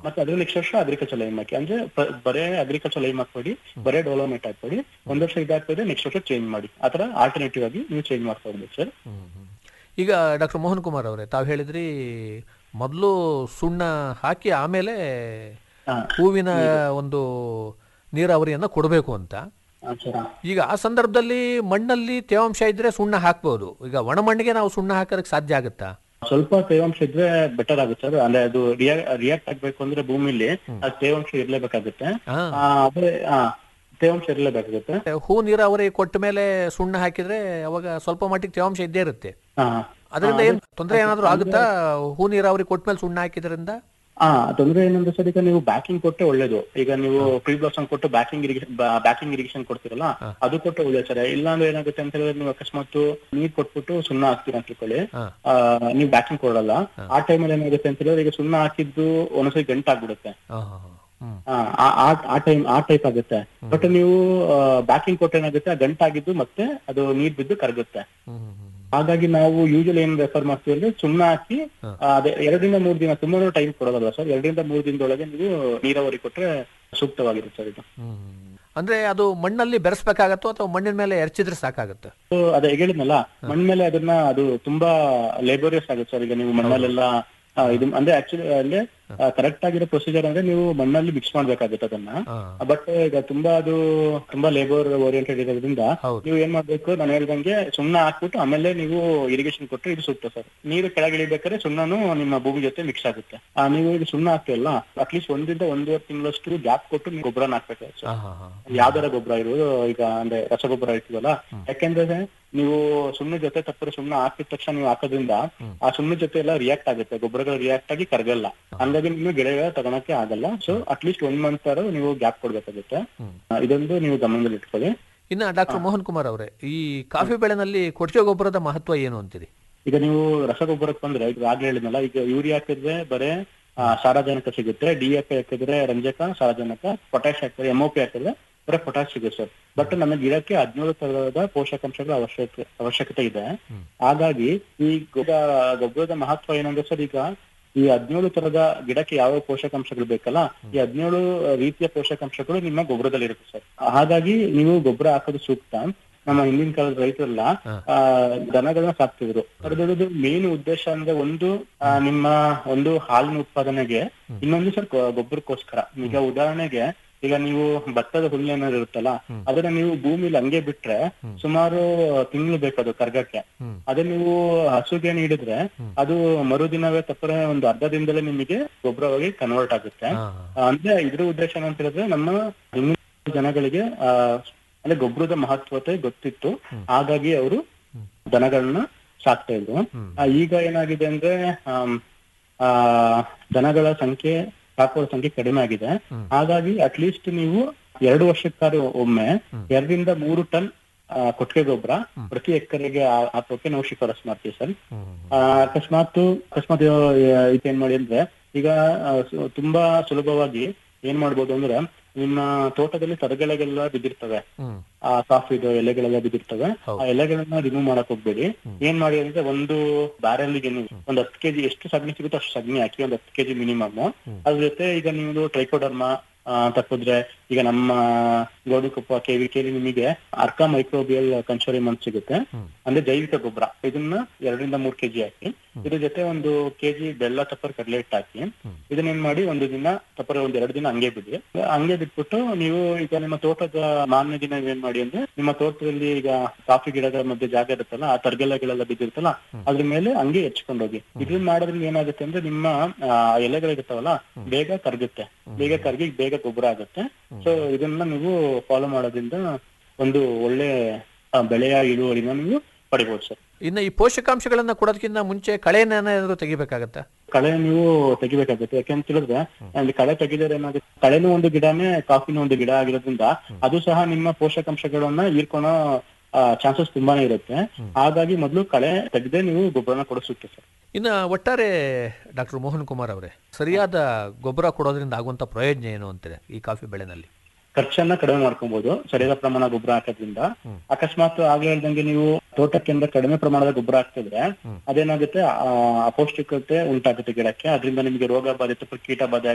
ಮತ್ತೆ ಅದ್ರ ನೆಕ್ಸ್ಟ್ ವರ್ಷ ಅಗ್ರಿಕಲ್ಚರ್ ಲೈಮ್ ಹಾಕಿ ಅಂದ್ರೆ ಪ- ಬರೇ ಅಗ್ರಿಕಲ್ಚರ್ ಲೈಮ್ ಹಾಕ್ಬೇಡಿ ಬರೇ ಡೆವಲಪ್ಮೆಂಟ್ ಹಾಕ್ಬೇಡಿ ಒಂದ್ ವರ್ಷ ಇದಾಗ್ತದೆ ನೆಕ್ಸ್ಟ್ ವರ್ಷ ಚೇಂಜ್ ಮಾಡಿ ಆತರ ಆಲ್ಟರ್ನೇಟಿವ್ ಆಗಿ ನೀವು ಚೇಂಜ್ ಮಾಡ್ತಾ ಹೋಗ್ಬೇಕು ಸರ್ ಹ್ಮ್, ಹ್ಮ್. ಈಗ ಡಾಕ್ಟರ್ ಮೋಹನ್ ಕುಮಾರ್ ಅವರೇ ತಾವು ಹೇಳಿದ್ರಿ ಮೊದಲು ಸುಣ್ಣ ಹಾಕಿ ಆಮೇಲೆ ಹಾ ಹೂವಿನ ಒಂದು ನೀರಾವರಿಯನ್ನು ಕೊಡಬೇಕು ಅಂತ ಹಾ, ಸರ್ ಈಗ ಆ ಸಂದರ್ಭದಲ್ಲಿ ಮಣ್ಣಲ್ಲಿ ತೇವಾಂಶ ಇದ್ರೆ ಸುಣ್ಣ ಹಾಕ್ಬೋದು ಈಗ ಒಣ ಮಣ್ಣಿಗೆ ನಾವು ಸುಣ್ಣ ಹಾಕೋದಕ್ಕೆ ಸಾಧ್ಯ ಆಗುತ್ತಾ ಸ್ವಲ್ಪ ತೇವಾಂಶ ಇದ್ರೆ ಬೆಟರ್ ಆಗುತ್ತೆ ಸರ್ ಅಂದ್ರೆ ಅದು ರಿಯಾಕ್ಟ್ ಆಗ್ಬೇಕು ಅಂದ್ರೆ ಭೂಮಿಲಿ ಅದು ತೇವಾಂಶ ಇರ್ಲೇಬೇಕಾಗುತ್ತೆ ಹಾ ಆ, ಅದೇ ಆ, ತೇವಾಂಶ ಇರ್ಲೇಬೇಕಾಗುತ್ತೆ ಹೂ ನೀರಾವರಿ ಕೊಟ್ಟ ಮೇಲೆ ಸುಣ್ಣ ಹಾಕಿದ್ರೆ ಅವಾಗ ಸ್ವಲ್ಪ ಮಟ್ಟಿಗೆ ತೇವಾಂಶ ಇದ್ದೇ ಇರುತ್ತೆ ಹಾ ಅದರಿಂದ ಏನು ತೊಂದರೆ ಏನಾದರೂ ಆಗುತ್ತಾ ಹೂ ನೀರಾವರಿ ಕೊಟ್ಟ ಮೇಲೆ ಸುಣ್ಣ ಹಾಕಿದ್ರಿಂದ ಹಾ ತೊಂದ್ರೆ ಏನಂದ್ರೆ ಸರ್ ಈಗ ನೀವು ಬ್ಯಾಕಿಂಗ್ ಕೊಟ್ಟೆ ಒಳ್ಳೇದು ಈಗ ನೀವು ಪ್ರೀ ಬ್ಲಾಸಮ್ ಕೊಟ್ಟು ಬ್ಯಾಕಿಂಗ್ ಇರಿಗೇಷನ್ ಬ್ಯಾಕಿಂಗ್ ಇರಿಗೇಷನ್ ಕೊಡ್ತೀರಲ್ಲ ಅದು ಕೊಟ್ಟೆ ಒಳ್ಳೇದು ಸರ್ ಇಲ್ಲಾಂದ್ರೆ ಏನಾಗುತ್ತೆ ಅಂತ ಹೇಳಿದ್ರೆ ನೀವು ಅಕಸ್ಮಾತ್ ನೀರ್ ಕೊಟ್ಬಿಟ್ಟು ಸುಣ್ಣ ಹಾಕ್ತೀರಾ ಅಂತ ತಿಳ್ಕೊಳ್ಳಿ ಹಾ. ಆ, ನೀವು ಬ್ಯಾಕಿಂಗ್ ಕೊಡಲ್ಲ ಆ ಟೈಮಲ್ಲಿ ಏನಾಗುತ್ತೆ ಅಂತ ಹೇಳಿದ್ರೆ ಈಗ ಸುಣ್ಣ ಹಾಕಿದ್ದು ಒಂದೊಂದ್ಸರಿ ಗಂಟಾಗ್ಬಿಡುತ್ತೆ ಹಾ ಹಾ ಹಾ ಹ್ಮ್ ಆ, ಆ- ಆ- ಆ ಟೈಮ್ ಆ ಟೈಪ್ ಆಗುತ್ತೆ ಬಟ್ ನೀವು ಬ್ಯಾಕಿಂಗ್ ಕೊಟ್ಟು ಏನಾಗುತ್ತೆ ಆ ಗಂಟಾಗಿದ್ದು ಮತ್ತೆ ಅದು ನೀರ್ ಬಿದ್ದು ಕರಗುತ್ತೆ ಹ್ಮ್ ಹ್ಮ್ ಹ್ಮ್ ಹಾಗಾಗಿ ನಾವು ಯೂಶಲಿ ಏನ್ ರೆಫರ್ ಮಾಡ್ತೀವಿ ಅಂದ್ರೆ ಸುಣ್ಣ ಹಾಕಿ ಆ, ಅದೇ ಎರಡರಿಂದ ಮೂರ್ ದಿನ ತುಂಬಾ ಟೈಮ್ ಕೊಡೋದಲ್ವಾ ಸರ್ ಎರಡರಿಂದ ಮೂರ್ ದಿನದೊಳಗೆ ನೀವು ನೀರಾವರಿ ಕೊಟ್ರೆ ಸೂಕ್ತವಾಗಿರುತ್ತೆ ಸರ್ ಇದು ಹ್ಮ್. ಅಂದ್ರೆ ಅದು ಮಣ್ಣಲ್ಲಿ ಬೆರೆಸ್ಬೇಕಾಗತ್ತೋ ಅಥವಾ ಮಣ್ಣಿನ ಮೇಲೆ ಎರಚಿದ್ರೆ ಸಾಕಾಗುತ್ತೆ ಸೊ ಅದೇ ಈಗ ಹೇಳಿದ್ನಲ್ಲ ಮಣ್ಣ ಮೇಲೆ ಅದನ್ನ ಅದು ತುಂಬಾ ಲೇಬೋರಿಯಸ್ ಆಗುತ್ತೆ ಸರ್ ಈಗ ನೀವು ಮಣ್ಣಲ್ಲೆಲ್ಲ ಆ, ಇದು ಅಂದ್ರೆ ಆಕ್ಚುಲಿ ಅಂದ್ರೆ ಕರೆಕ್ಟ್ ಆಗಿರೋ ಪ್ರೊಸೀಜರ್ ಅಂದ್ರೆ ನೀವು ಮಣ್ಣಲ್ಲಿ ಮಿಕ್ಸ್ ಮಾಡ್ಬೇಕಾಗುತ್ತೆ ಅದನ್ನ ಹಾ ಬಟ್ ಈಗ ತುಂಬಾ ಅದು ತುಂಬಾ ಲೇಬರ್ ಓರಿಯೆಂಟೆಡ್ ಇರೋದ್ರಿಂದ ಹೌದು. ನೀವು ಏನ್ ಮಾಡ್ಬೇಕು ನಾನು ಹೇಳ್ದಂಗೆ ಸುಣ್ಣ ಹಾಕ್ಬಿಟ್ಟು ಆಮೇಲೆ ನೀವು ಇರಿಗೇಷನ್ ಕೊಟ್ಟರೆ ಇದು ಸೂಕ್ತ ಸರ್ ನೀರು ಕೆಳಗೆ ಇಳಿಬೇಕಾದ್ರೆ ಸುಣ್ಣನು ನಿಮ್ಮ ಭೂಮಿ ಜೊತೆ ಮಿಕ್ಸ್ ಆಗುತ್ತೆ ಆ, ನೀವು ಈಗ ಸುಣ್ಣ ಹಾಕ್ತಿರಲ್ಲ ಅಟ್ಲೀಸ್ಟ್ ಒಂದರಿಂದ ಒಂದೂವರೆ ತಿಂಗಳಷ್ಟು ಗ್ಯಾಪ್ ಕೊಟ್ಟು ನೀವು ಗೊಬ್ಬರನ ಹಾಕ್ಬೇಕು ಸರ್ ಹಾ ಹಾ ಹಾ ಯಾವ್ದಾರ ಗೊಬ್ಬರ ಇರೋದು ಈಗ ಅಂದ್ರೆ ರಸಗೊಬ್ಬರ ಇರ್ತೀವಲ್ಲ ಯಾಕೆಂದ್ರೆ ನೀವು ಸುಣ್ಣ ಜೊತೆ ತಪ್ಪರೆ ಸುಣ್ಣ ಹಾಕಿದ ತಕ್ಷಣ ನೀವು ಹಾಕೋದ್ರಿಂದ ಆ ಸುಣ್ಣ ಜೊತೆ ಎಲ್ಲ ರಿಯಾಕ್ಟ್ ಆಗುತ್ತೆ ಗೊಬ್ಬರಗಳು ರಿಯಾಕ್ಟ್ ಆಗಿ ಕರಗಲ್ಲ ಹಂಗಾಗಿ ನೀವು ಗಿಡಗಳ ತಗೊಳಕ್ಕೆ ಆಗಲ್ಲ ಸೊ ಅಟ್ಲೀಸ್ಟ್ ಒನ್ ಮಂತ್ ನೀವು ಗ್ಯಾಪ್ ಕೊಡ್ಬೇಕಾಗುತ್ತೆ ಆ, ಇದೊಂದು ನೀವು ಗಮನದಲ್ಲಿ ಇಟ್ಕೊಳ್ಳಿ ಇನ್ನ ಡಾಕ್ಟರ್ ಮೋಹನ್ ಕುಮಾರ್ ಅವರೇ ಈ ಕಾಫಿ ಬೆಳೆನಲ್ಲಿ ಕೊಟ್ಟಿಗೆ ಗೊಬ್ಬರದ ಮಹತ್ವ ಏನು ಅಂತೀರಿ ಈಗ ನೀವು ರಸಗೊಬ್ಬರಕ್ಕೆ ಬಂದ್ರೆ ಈಗ ಆಗ್ಲೇ ಹೇಳಿದ್ನಲ್ಲ ಈಗ ಯೂರಿಯಾ ಹಾಕಿದ್ರೆ ಬರೇ ಆ, ಸಾರಜನಕ ಸಿಗುತ್ತೆ ಡಿ ಎಫ್ ಹಾಕಿದ್ರೆ ರಂಜಕ ಸಾರಜನಕ ಪೊಟ್ಯಾಶ್ ಹಾಕಿದ್ರೆ ಎಮ್ಒಪಿ ಹಾಕಿದ್ರೆ ಬರೀ ಪೊಟ್ಯಾಶ್ ಸಿಗುತ್ತೆ ಸರ್ ಬಟ್ ನಮ್ಮ ಗಿಡಕ್ಕೆ ಹದಿನೇಳು ತರಹದ ಪೋಷಕಾಂಶಗಳ ಅವಶ್ಯಕ ಅವಶ್ಯಕತೆ ಇದೆ ಹಾಗಾಗಿ ಈ ಗೊಬ್ಬರ ಗೊಬ್ಬರದ ಮಹತ್ವ ಏನಂದ್ರೆ ಸರ್ ಈಗ ಈ ಹದಿನೇಳು ತರದ ಗಿಡಕ್ಕೆ ಯಾವ ಪೋಷಕಾಂಶಗಳು ಬೇಕಲ್ಲ ಈ ಹದಿನೇಳು ರೀತಿಯ ಪೋಷಕಾಂಶಗಳು ನಿಮ್ಮ ಗೊಬ್ಬರದಲ್ಲಿ ಇರುತ್ತೆ ಸರ್ ಹಾಗಾಗಿ ನೀವು ಗೊಬ್ಬರ ಹಾಕೋದು ಸೂಕ್ತ ನಮ್ಮ ಹಿಂದಿನ ಕಾಲದ ರೈತರೆಲ್ಲ ಆ ದನಗಳನ್ನ ಸಾಕ್ತಿದ್ರು ಅದರದ್ದು ಮೇನ್ ಉದ್ದೇಶ ಅಂದ್ರೆ ಒಂದು ಆ, ನಿಮ್ಮ ಒಂದು ಹಾಲಿನ ಉತ್ಪಾದನೆಗೆ ಇನ್ನೊಂದು ಸರ್ ಗೊ- ಗೊಬ್ಬರಕ್ಕೋಸ್ಕರ ಈಗ ಉದಾಹರಣೆಗೆ ಈಗ ನೀವು ಭತ್ತದ ಹುಲ್ಲು ಏನಾದ್ರು ಇರುತ್ತಲ್ಲ ಅದನ್ನ ನೀವು ಭೂಮಿಲಿ ಹಂಗೆ ಬಿಟ್ರೆ ಸುಮಾರು ತಿಂಗಳು ಬೇಕದು ಕರ್ಗಕ್ಕೆ ಅದೇ ನೀವು ಹಸುಗೆ ನೀಡಿದ್ರೆ ಅದು ಮರುದಿನವೇ ತಪ್ಪರೆ ಒಂದು ಅರ್ಧ ದಿನದಲ್ಲೇ ನಿಮಗೆ ಗೊಬ್ಬರವಾಗಿ ಕನ್ವರ್ಟ್ ಆಗುತ್ತೆ ಹಾ ಆ, ಅಂದ್ರೆ ಇದ್ರ ಉದ್ದೇಶ ಏನಂತ ಹೇಳಿದ್ರೆ ನಮ್ಮ ಹಿಂದಿನ ಜನಗಳಿಗೆ ಆ ಅಂದ್ರೆ ಗೊಬ್ಬರದ ಮಹತ್ವತೆ ಗೊತ್ತಿತ್ತು ಹಾಗಾಗಿ ಅವರು ದನಗಳನ್ನ ಸಾಕ್ತಾ ಇದ್ರು ಆ, ಈಗ ಏನಾಗಿದೆ ಅಂದ್ರೆ ಆಮ್, ಆ ದನಗಳ ಸಂಖ್ಯೆ ಸಾಕುವ ಸಂಖ್ಯೆ ಕಡಿಮೆ ಆಗಿದೆ ಹಾಗಾಗಿ ಅಟ್ಲೀಸ್ಟ್ ನೀವು ಎರಡು ವರ್ಷಕ್ಕಾದ್ರೆ ಒಮ್ಮೆ ಎರಡರಿಂದ ಮೂರು ಟನ್ ಆ, ಕೊಟ್ಟಿಗೆ ಗೊಬ್ಬರ ಪ್ರತಿ ಎಕರೆಗೆ ಆ- ಹಾಕೋಕೆ ನಾವು ಶಿಫಾರಸ್ ಮಾಡ್ತೀವಿ ಸರ್ ಆ, ಅಕಸ್ಮಾತ್ ಅಕಸ್ಮಾತ್ ಆ, ಇದೇನ್ ಮಾಡಿ ಅಂದ್ರೆ ಈಗ ಆ, ಸು- ತುಂಬಾ ಸುಲಭವಾಗಿ ಏನ್ ಮಾಡ್ಬೋದು ಅಂದ್ರೆ ನಿಮ್ಮ ತೋಟದಲ್ಲಿ ತರಗೆಲೆಗೆಲ್ಲ ಬಿದ್ದಿರ್ತವೆ ಹ್ಮ್ ಆ ಕಾಫಿದು ಎಲೆಗಳೆಲ್ಲ ಬಿದ್ದಿರ್ತವೆ ಆ ಎಲೆಗಳನ್ನ ರಿಮೂವ್ ಮಾಡಕ್ ಹೋಗ್ಬೇಡಿ ಏನ್ ಮಾಡಿ ಅಂದ್ರೆ ಒಂದು ಬ್ಯಾರಲ್ಗೆ ನೀವು ಒಂದ್ ಹತ್ತು ಕೆಜಿ ಎಷ್ಟು ಸಗಣಿ ಸಿಗುತ್ತೋ ಅಷ್ಟು ಸಗಣಿ ಹಾಕಿ ಒಂದ್ ಹತ್ತು ಕೆಜಿ ಮಿನಿಮಮ್ ಅದ್ರ ಜೊತೆ ಈಗ ನೀವು ಟ್ರೈಕೋಡರ್ಮ ತಪ್ಪಿದ್ರೆ ಈಗ ನಮ್ಮ ಗೋಧಿಕೊಪ್ಪ ಕೆವಿ ಕೇಳಿ ನಿಮಗೆ ಅರ್ಕ ಮೈಕ್ರೋಬಿಯಲ್ ಕನ್ಸೋರಿಯಂ ಅಂತ ಸಿಗುತ್ತೆ ಅಂದ್ರೆ ಜೈವಿಕ ಗೊಬ್ಬರ ಇದನ್ನ ಎರಡರಿಂದ ಮೂರ್ ಕೆಜಿ ಹಾಕಿ ಇದ್ರ ಜೊತೆ ಒಂದು ಕೆಜಿ ಬೆಲ್ಲ ತಪ್ಪರ್ ಕಡಲೆ ಹಿಟ್ಟು ಹಾಕಿ ಇದನ್ನ ಏನ್ ಮಾಡಿ ಒಂದು ದಿನ ತಪ್ಪರ ಒಂದ್ ಎರಡು ದಿನ ಹಂಗೆ ಬಿಡಿ ಹಂಗೆ ಬಿಟ್ಬಿಟ್ಟು ನೀವು ಈಗ ನಿಮ್ಮ ತೋಟದ ಮಾನ್ಯ ದಿನ ಏನ್ ಮಾಡಿ ಅಂದ್ರೆ ನಿಮ್ಮ ತೋಟದಲ್ಲಿ ಈಗ ಕಾಫಿ ಗಿಡಗಳ ಮಧ್ಯೆ ಜಾಗ ಇರುತ್ತಲ್ಲ ಆ ತರ್ಗೆಲೆಗಳೆಲ್ಲ ಬಿದ್ದಿರುತ್ತಲ್ಲ ಅದ್ರ ಮೇಲೆ ಹಂಗೆ ಹೆಚ್ಕೊಂಡು ಹೋಗಿ ಇದನ್ನ ಮಾಡೋದ್ರಿಂದ ಏನಾಗುತ್ತೆ ಅಂದ್ರೆ ನಿಮ್ಮ ಆ, ಎಲೆಗಳಿರ್ತಾವಲ್ಲ ಬೇಗ ಕರಗುತ್ತೆ ಬೇಗ ಕರಗಿ ಬೇಗ ಗೊಬ್ಬರ ಆಗುತ್ತೆ ಸೊ ಇದನ್ನ ನೀವು ಫಾಲೋ ಮಾಡೋದ್ರಿಂದ ಒಂದು ಒಳ್ಳೆ ಆ, ಬೆಳೆಯ ಇಳುವರಿನ ನೀವು ಪಡಿಬಹುದು ಸರ್ ಇನ್ನು ಈ ಪೋಷಕಾಂಶಗಳನ್ನ ಕೊಡೋದಕ್ಕಿಂತ ಮುಂಚೆ ಕಳೆಯನ್ನೇನಾದ್ರೂ ತೆಗಿಬೇಕಾಗತ್ತಾ ಕಳೆ ನೀವು ತೆಗಿಬೇಕಾಗುತ್ತೆ ಯಾಕೆಂತ ಹೇಳಿದ್ರೆ ಅಲ್ಲಿ ಕಳೆ ತೆಗಿದ್ರೆ ಏನಾಗುತ್ತೆ ಕಳೆನೂ ಒಂದು ಗಿಡನೇ ಕಾಫಿನೂ ಒಂದು ಗಿಡ ಆಗಿರೋದ್ರಿಂದ ಅದು ಸಹ ನಿಮ್ಮ ಪೋಷಕಾಂಶಗಳನ್ನ ಹೀರ್ಕೊಳೋ ಚಾನ್ಸಸ್ ತುಂಬಾನೇ ಇರುತ್ತೆ ಹಾಗಾಗಿ ಮೊದಲು ಕಳೆ ತೆಗೆದೇ ನೀವು ಗೊಬ್ಬರನ ಕೊಡಿಸುತ್ತೆ ಸರ್ ಇನ್ನು ಒಟ್ಟಾರೆ ಡಾಕ್ಟರ್ ಮೋಹನ್ ಕುಮಾರ್ ಅವರೇ ಸರಿಯಾದ ಗೊಬ್ಬರ ಕೊಡೋದ್ರಿಂದ ಆಗುವಂತ ಪ್ರಯೋಜನ ಏನು ಅಂತೀರಿ ಈ ಕಾಫಿ ಬೆಳೆನಲ್ಲಿ ಖರ್ಚನ್ನ ಕಡಿಮೆ ಮಾಡ್ಕೊಬಹುದು ಸರಿಯಾದ ಪ್ರಮಾಣ ಗೊಬ್ಬರ ಹಾಕೋದ್ರಿಂದ ಅಕಸ್ಮಾತ್ ಆಗ್ಲೇ ಹೇಳ್ದಂಗೆ ನೀವು ತೋಟಕ್ಕಿಂತ ಕಡಿಮೆ ಪ್ರಮಾಣದ ಗೊಬ್ಬರ ಹಾಕ್ತಿದ್ರೆ ಅದೇನಾಗುತ್ತೆ ಆ, ಅಪೌಷ್ಟಿಕತೆ ಉಂಟಾಗುತ್ತೆ ಗಿಡಕ್ಕೆ ಅದರಿಂದ ನಿಮಗೆ ರೋಗ ಬಾಧಿತ ಕೀಟ ಬಾಧೆ